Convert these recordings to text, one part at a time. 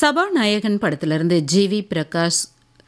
சபாநாயகன் படத்திலிருந்து G V Prakash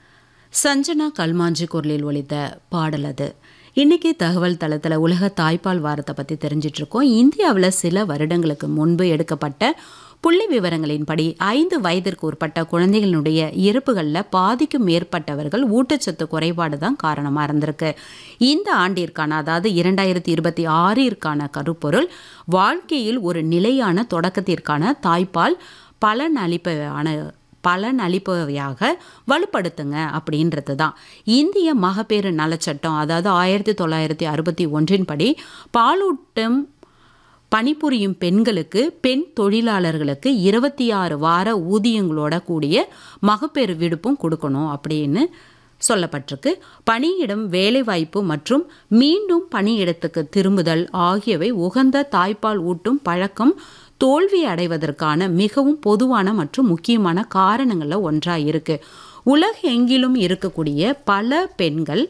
Sanjana Kalmanji குரலில் ஒலித்த பாடல் அது இன்னைக்கு தகவல் தளத்தில் உலக தாய்ப்பால் வாரத்தை பற்றி தெரிஞ்சிட்டு இருக்கோம் இந்தியாவில் சில வருடங்களுக்கு முன்பு எடுக்கப்பட்ட புள்ளி விவரங்களின்படி ஐந்து வயதிற்கு உட்பட்ட குழந்தைகளுடைய இறப்புகளில் பாதிக்கும் மேற்பட்டவர்கள் ஊட்டச்சத்து குறைபாடு தான் காரணமாக இருந்திருக்கு இந்த ஆண்டிற்கான அதாவது இரண்டாயிரத்தி இருபத்தி ஆறிற்கான கருப்பொருள் வாழ்க்கையில் ஒரு நிலையான தொடக்கத்திற்கான தாய்ப்பால் பலன் அளிப்பான பலன் அளிப்பவையாக வலுப்படுத்துங்க அப்படின்றது தான் இந்திய மகப்பேறு நலச்சட்டம் அதாவது ஆயிரத்தி தொள்ளாயிரத்தி அறுபத்தி ஒன்றின் படி பாலூட்டம் பணிபுரியும் பெண்களுக்கு பெண் தொழிலாளர்களுக்கு இருபத்தி ஆறு வார ஊதியங்களோட கூடிய மகப்பேறு விடுப்பும் கொடுக்கணும் அப்படின்னு சொல்லப்பட்டிருக்கு பணியிடம் வேலைவாய்ப்பு மற்றும் மீண்டும் பணியிடத்துக்கு திரும்புதல் ஆகியவை உகந்த தாய்ப்பால் ஊட்டும் பழக்கம் தோல்வி அடைவதற்கான மிகவும் பொதுவான மற்றும் முக்கியமான காரணங்களில் ஒன்றாக இருக்கு உலகெங்கிலும் இருக்கக்கூடிய பல பெண்கள்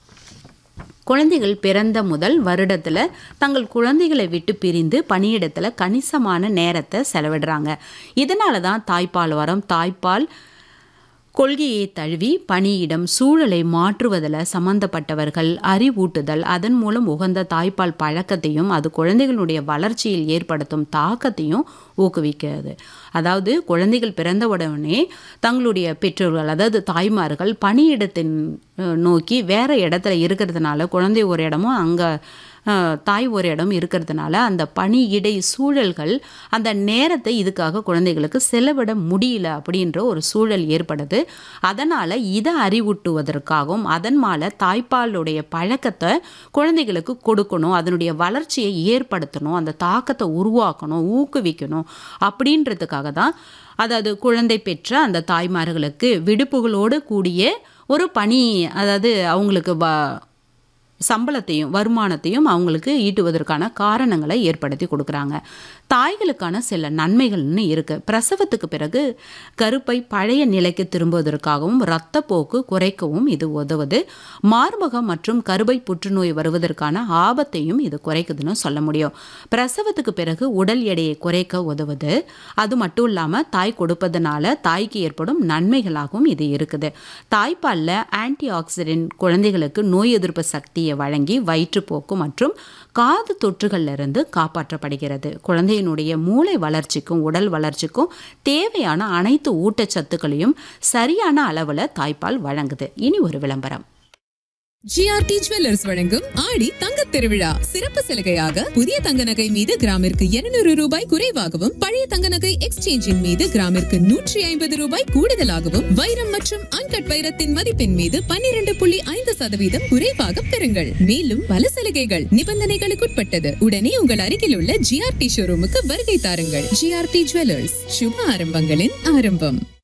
குழந்தைகள் பிறந்த முதல் வருடத்தில் தங்கள் குழந்தைகளை விட்டு பிரிந்து பணியிடத்தில் கணிசமான நேரத்தை செலவிடுறாங்க இதனால தான் தாய்ப்பால் வரம் தாய்ப்பால் கொள்கையை தழுவி பணியிடம் சூழலை மாற்றுவதில் சம்பந்தப்பட்டவர்கள் அறிவூட்டுதல் அதன் மூலம் உகந்த தாய்ப்பால் பழக்கத்தையும் அது குழந்தைகளுடைய வளர்ச்சியில் ஏற்படுத்தும் தாக்கத்தையும் ஊக்குவிக்கிறது அதாவது குழந்தைகள் பிறந்தவுடனே தங்களுடைய பெற்றோர்கள் அதாவது தாய்மார்கள் பணியிடத்தின் நோக்கி வேற இடத்துல இருக்கிறதுனால குழந்தை ஒரு இடமும் அங்கே தாய் ஒரு இடம் இருக்கிறதுனால அந்த பணி இடை சூழல்கள் அந்த நேரத்தை இதுக்காக குழந்தைகளுக்கு செலவிட முடியல அப்படின்ற ஒரு சூழல் ஏற்படுது அதனால் இதை அறிவூட்டுவதற்காகவும் அதன் மேலே தாய்ப்பாலுடைய பழக்கத்தை குழந்தைகளுக்கு கொடுக்கணும் அதனுடைய வளர்ச்சியை ஏற்படுத்தணும் அந்த தாக்கத்தை உருவாக்கணும் ஊக்குவிக்கணும் அப்படின்றதுக்காக தான் அதாவது குழந்தை பெற்ற அந்த தாய்மார்களுக்கு விடுப்புகளோடு கூடிய ஒரு பணி அதாவது அவங்களுக்கு வ சம்பளத்தையும் வருமானத்தையும் அவங்களுக்கு ஈட்டுவதற்கான காரணங்களை ஏற்படுத்தி கொடுக்குறாங்க தாய்களுக்கான சில நன்மைகள்னு இருக்குது பிரசவத்துக்கு பிறகு கருப்பை பழைய நிலைக்கு திரும்புவதற்காகவும் இரத்தப்போக்கு குறைக்கவும் இது உதவுது மார்பகம் மற்றும் கருப்பை புற்றுநோய் வருவதற்கான ஆபத்தையும் இது குறைக்குதுன்னு சொல்ல முடியும் பிரசவத்துக்கு பிறகு உடல் எடையை குறைக்க உதவுது அது மட்டும் இல்லாமல் தாய் கொடுப்பதனால தாய்க்கு ஏற்படும் நன்மைகளாகவும் இது இருக்குது தாய்ப்பாலில் ஆன்டி ஆக்சிடென்ட் குழந்தைகளுக்கு நோய் எதிர்ப்பு சக்தியை வழங்கி வயிற்றுப்போக்கு மற்றும் காது தொற்றுகளிலிருந்து காப்பாற்றப்படுகிறது குழந்தையினுடைய மூளை வளர்ச்சிக்கும் உடல் வளர்ச்சிக்கும் தேவையான அனைத்து ஊட்டச்சத்துக்களையும் சரியான அளவில் தாய்ப்பால் வழங்குது இனி ஒரு விளம்பரம் ஜிஆர்டி ஜுவல்லர்ஸ் வழங்கும் ஆடி தங்க திருவிழா சிறப்பு சலுகையாக புதிய தங்க நகை மீது கிராமிற்கு இருநூறு ரூபாய் குறைவாகவும் பழைய தங்க நகை எக்ஸ்சேஞ்சின் மீது கிராமிற்கு நூற்றி ஐம்பது ரூபாய் கூடுதலாகவும் வைரம் மற்றும் அன்கட் வைரத்தின் மதிப்பின் மீது பன்னிரண்டு புள்ளி ஐந்து சதவீதம் குறைவாக பெறுங்கள் மேலும் பல சலுகைகள் நிபந்தனைகளுக்குட்பட்டது உடனே உங்கள் அருகில் உள்ள ஜிஆர்டி ஷோரூமுக்கு வருகை தாருங்கள் ஜிஆர்டி ஜுவல்லர்ஸ் சுப ஆரம்பங்களின் ஆரம்பம்